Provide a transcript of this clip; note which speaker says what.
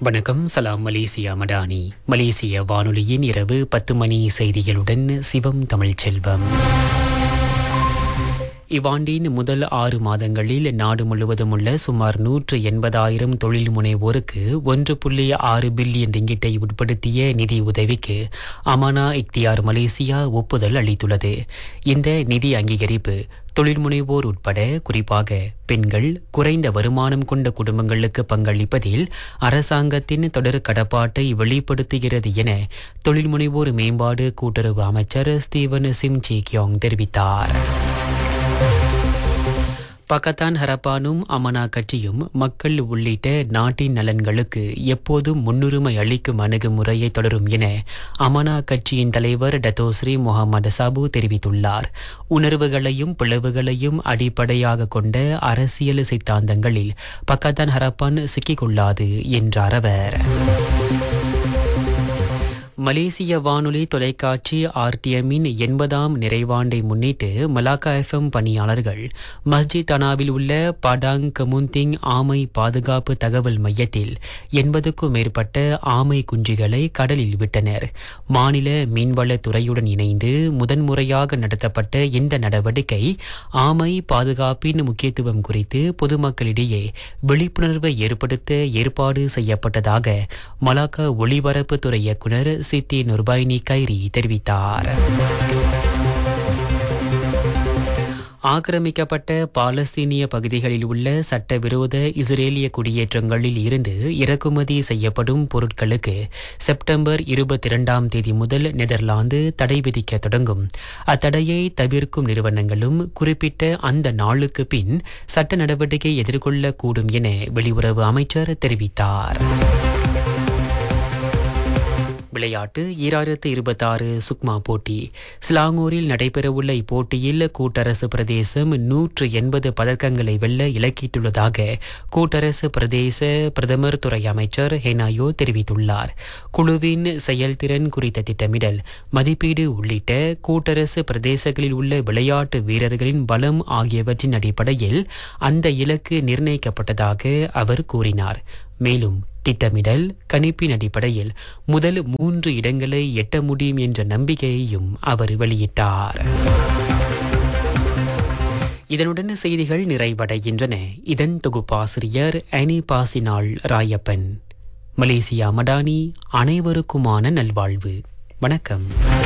Speaker 1: வணக்கம் சலாம் மலேசியா மடானி மலேசிய வானொலியின் இரவு பத்து மணி செய்திகளுடன் சிவம் தமிழ்ச்செல்வம் இவ்வாண்டின் முதல் ஆறு மாதங்களில் நாடு முழுவதும் உள்ள சுமார் நூற்று எண்பதாயிரம் தொழில் முனைவோருக்கு ஒன்று புள்ளி ஆறு பில்லியன் ரிங்கிட்டை உட்படுத்திய நிதி உதவிக்கு அமானா இக்தியார் மலேசியா ஒப்புதல் அளித்துள்ளது இந்த நிதி அங்கீகரிப்பு தொழில் முனைவோர் உட்பட குறிப்பாக பெண்கள் குறைந்த வருமானம் கொண்ட குடும்பங்களுக்கு பங்களிப்பதில் அரசாங்கத்தின் தொடர் கடப்பாட்டை வெளிப்படுத்துகிறது என தொழில் முனைவோர் மேம்பாடு கூட்டுறவு அமைச்சர் ஸ்டீவன் சிம் ஜி கியோங் தெரிவித்தார் பக்கத்தான் ஹரப்பானும் அமனா கட்சியும் மக்கள் உள்ளிட்ட நாட்டின் நலன்களுக்கு எப்போதும் முன்னுரிமை அளிக்கும் அணுகுமுறையை தொடரும் என அமனா கட்சியின் தலைவர் டத்தோஸ்ரீ முகமது சாபு தெரிவித்துள்ளார் உணர்வுகளையும் பிளவுகளையும் அடிப்படையாக கொண்ட அரசியல் சித்தாந்தங்களில் பக்கத்தான் ஹரப்பான் சிக்கிக்கொள்ளாது என்றார் அவர் மலேசிய வானொலி தொலைக்காட்சி ஆர்டிஎம்மின் எண்பதாம் நிறைவாண்டை முன்னிட்டு மலாக்கா எஃப்எம் பணியாளர்கள் மஸ்ஜித் அனாவில் உள்ள படாங் கமுந்திங் ஆமை பாதுகாப்பு தகவல் மையத்தில் எண்பதுக்கும் மேற்பட்ட ஆமை குஞ்சுகளை கடலில் விட்டனர் மாநில மீன்வளத்துறையுடன் இணைந்து முதன்முறையாக நடத்தப்பட்ட இந்த நடவடிக்கை ஆமை பாதுகாப்பின் முக்கியத்துவம் குறித்து பொதுமக்களிடையே விழிப்புணர்வை ஏற்படுத்த ஏற்பாடு செய்யப்பட்டதாக மலாக்கா ஒளிபரப்புத்துறை இயக்குனர் சித்தி நுர்பைனி கைரி தெரிவித்தார் ஆக்கிரமிக்கப்பட்ட பாலஸ்தீனிய பகுதிகளில் உள்ள சட்டவிரோத இஸ்ரேலிய குடியேற்றங்களில் இருந்து இறக்குமதி செய்யப்படும் பொருட்களுக்கு செப்டம்பர் இருபத்தி இரண்டாம் தேதி முதல் நெதர்லாந்து தடை விதிக்க தொடங்கும் அத்தடையை தவிர்க்கும் நிறுவனங்களும் குறிப்பிட்ட அந்த நாளுக்கு பின் சட்ட நடவடிக்கை எதிர்கொள்ளக்கூடும் என வெளியுறவு அமைச்சர் தெரிவித்தார் விளையாட்டு ஈராயிரத்து இருபத்தாறு சுக்மா போட்டி ஸ்லாங்கூரில் நடைபெறவுள்ள இப்போட்டியில் கூட்டரசு பிரதேசம் நூற்று எண்பது பதக்கங்களை வெல்ல இலக்கிட்டுள்ளதாக கூட்டரசு பிரதேச பிரதமர் துறை அமைச்சர் ஹெனாயோ தெரிவித்துள்ளார் குழுவின் செயல்திறன் குறித்த திட்டமிடல் மதிப்பீடு உள்ளிட்ட கூட்டரசு பிரதேசங்களில் உள்ள விளையாட்டு வீரர்களின் பலம் ஆகியவற்றின் அடிப்படையில் அந்த இலக்கு நிர்ணயிக்கப்பட்டதாக அவர் கூறினார் மேலும் திட்டமிடல் கணிப்பின் அடிப்படையில் முதல் மூன்று இடங்களை எட்ட முடியும் என்ற நம்பிக்கையையும் அவர் வெளியிட்டார் இதனுடன் செய்திகள் நிறைவடைகின்றன இதன் தொகுப்பாசிரியர் அனி பாசினாள் ராயப்பன் மலேசியா மடானி அனைவருக்குமான நல்வாழ்வு வணக்கம்